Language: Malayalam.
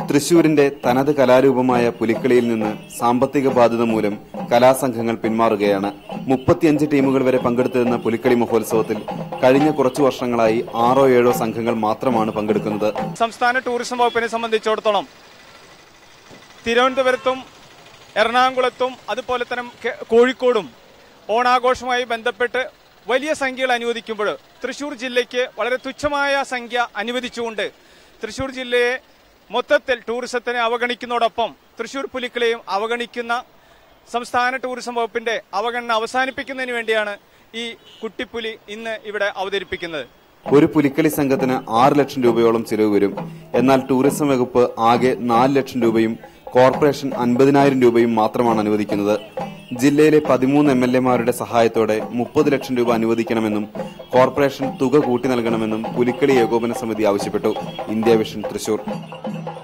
തൃശൂരിന്റെ തനത് കലാരൂപമായ പുലിക്കളിയിൽ നിന്ന് സാമ്പത്തിക ബാധ്യത മൂലം കലാസംഘങ്ങൾ പിന്മാറുകയാണ് മുപ്പത്തിയഞ്ച് ടീമുകൾ വരെ പങ്കെടുത്തിരുന്ന പുലിക്കളി മഹോത്സവത്തിൽ കഴിഞ്ഞ കുറച്ചു വർഷങ്ങളായി ആറോ ഏഴോ സംഘങ്ങൾ മാത്രമാണ് പങ്കെടുക്കുന്നത് സംസ്ഥാന ടൂറിസം വകുപ്പിനെ സംബന്ധിച്ചിടത്തോളം തിരുവനന്തപുരത്തും എറണാകുളത്തും അതുപോലെ തന്നെ കെ- കോഴിക്കോടും ഓണാഘോഷവുമായി ബന്ധപ്പെട്ട് വലിയ സംഖ്യകൾ അനുവദിക്കുമ്പോൾ തൃശൂർ ജില്ലയ്ക്ക് വളരെ തുച്ഛമായ സംഖ്യ അനുവദിച്ചുകൊണ്ട് തൃശൂർ ജില്ലയെ മൊത്തത്തിൽ ടൂറിസത്തിനെ അവഗണിക്കുന്നതോടൊപ്പം തൃശൂർ പുലിക്കളെയും അവഗണിക്കുന്ന സംസ്ഥാന ടൂറിസം വകുപ്പിന്റെ അവഗണന അവസാനിപ്പിക്കുന്നതിന് വേണ്ടിയാണ് ഈ കുട്ടിപ്പുലി ഇന്ന് ഇവിടെ അവതരിപ്പിക്കുന്നത് ഒരു പുലിക്കളി സംഘത്തിന് ആറ് ലക്ഷം രൂപയോളം ചിലവ് വരും എന്നാൽ ടൂറിസം വകുപ്പ് ആകെ നാല് ലക്ഷം രൂപയും കോർപ്പറേഷൻ അൻപതിനായിരം രൂപയും മാത്രമാണ് അനുവദിക്കുന്നത് ജില്ലയിലെ പതിമൂന്ന് എം എൽ എമാരുടെ സഹായത്തോടെ മുപ്പത് ലക്ഷം രൂപ അനുവദിക്കണമെന്നും കോർപ്പറേഷൻ തുക കൂട്ടി നൽകണമെന്നും പുലിക്കളി ഏകോപന സമിതി ആവശ്യപ്പെട്ടു ഇന്ത്യ വിഷൻ തൃശൂർ